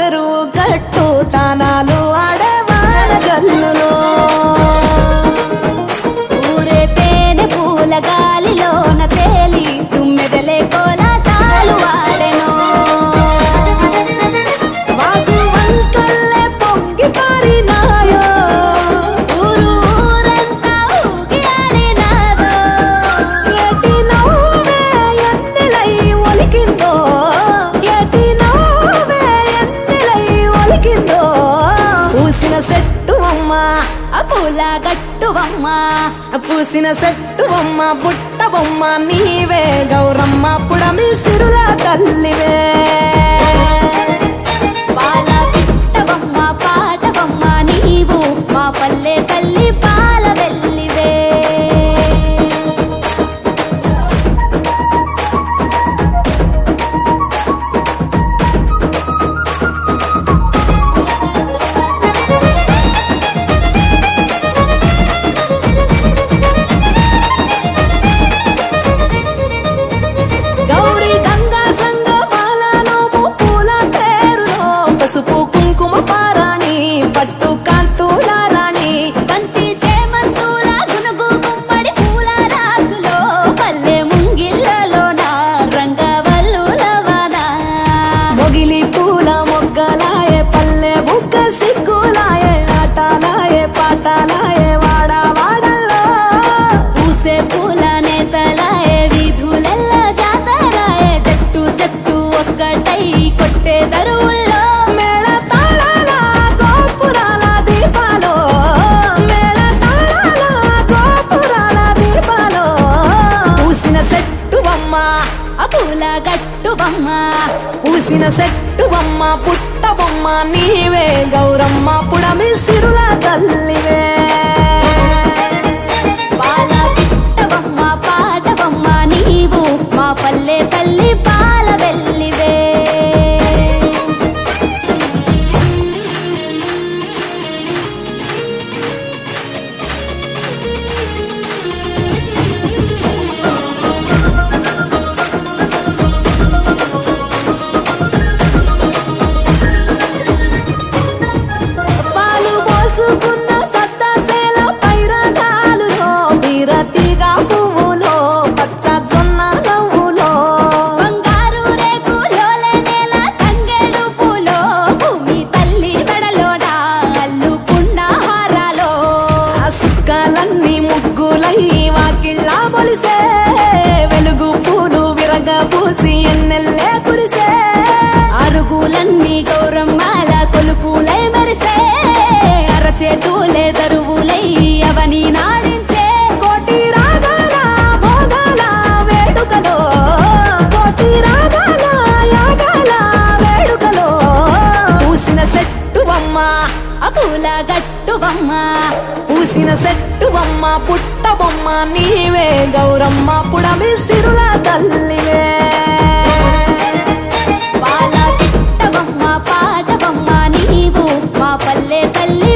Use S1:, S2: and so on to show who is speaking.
S1: చెరువు గట్టు తానాలు ఆడవాడ జల్లులో
S2: ఊరే తేనె పూల గాలిలోన తేలి తుమ్మెదలే కోలాటాలు వాడెను
S1: వాగు వంకల్లే పొంగి పారినాయో
S2: ఊరు ఊరంతా ఊగి ఆడినాదో
S1: ఎటి నవ్వే ఎన్నెలై ఒలికిందో ఎటి నవ్వే ఎన్నెలై ఒలికిందో పూసిన సెట్టు అమ్మ
S2: ఆ పూల గట్టువమ్మ
S1: పూసిన సెట్టు బొమ్మ పుట్ట బొమ్మ నీవే గౌరమ్మ పుడమి సిరుల తల్లివే
S2: పాల పిట్టవమ్మ పాటవమ్మ నీవు మా పల్లె తల్లి పాల వెల్లివే
S1: గౌరీ గంగా సంగ మాలనోము పూల తేరులో పసుపు కుంకుమ పారాణి పట్టు కాంతుల రాణి
S2: బంతి చేమంతుల గునుగు గుమ్మడి పూల రాసులో పల్లె ముంగిళ్ళలోన రంగవల్లులవన
S1: మొగిలి పూల మొగ్గలాయే పల్లె బుగ్గ సిగ్గులాయే ఆటలాయే పాటలాయే వాడ వాడల్లో
S2: పూసే పూల నేతలాయే వీధులెల్ల జాతరాయే జట్టు జట్టు ఒక్కటై కొట్టే దరువుల్లో
S1: మేళ తాళాల గోపురాల దీపాలో మేళ తాళాల గోపురాల దీపాలో పూసిన సెట్టు బొమ్మ
S2: ఆ పూల గట్టువమ్మ
S1: పూసిన సెట్టు బొమ్మ పుట్ట బొమ్మ నీవే గౌరమ్మ పుడమి సిరుల తల్లివే
S2: పాల పిట్టవమ్మ పాటవమ్మ నీవు మా పల్లె తల్లి పాల వెల్లివే
S1: పాలు పోసుకున్న సత్తసేల పైరగాలులో బీరతిగా పువ్వులో పచ్చ జొన్న నవ్వులో
S2: బంగారు రేకులోలే నేల తంగేడు పూలో భూమి తల్లి మెడలోన అల్లుకున్న హారాలో
S1: ఆ సుక్కలన్నీ ముగ్గులై వాకిళ్ళ మొలిసే వెలుగు పూలు విరగ పూసి ఎన్నెల్లే కురిసే
S2: అరుగులన్నీ గౌరమ్మాల కొలుపులై మెరిసే అరచేతులే దరువులై అవని నాడించే
S1: కోటి రాగాల భోగాల వేడుకలో కోటి రాగాల యాగాల వేడుకలో పూసిన సెట్టు బొమ్మ
S2: ఆ పూల గట్టువమ్మ
S1: పూసిన సెట్టు బొమ్మ పుట్ట బొమ్మ నీవే గౌరమ్మ పుడమి సిరుల తల్లివే
S2: పాల పిట్టవమ్మ పాటవమ్మ నీవు మా పల్లె తల్లి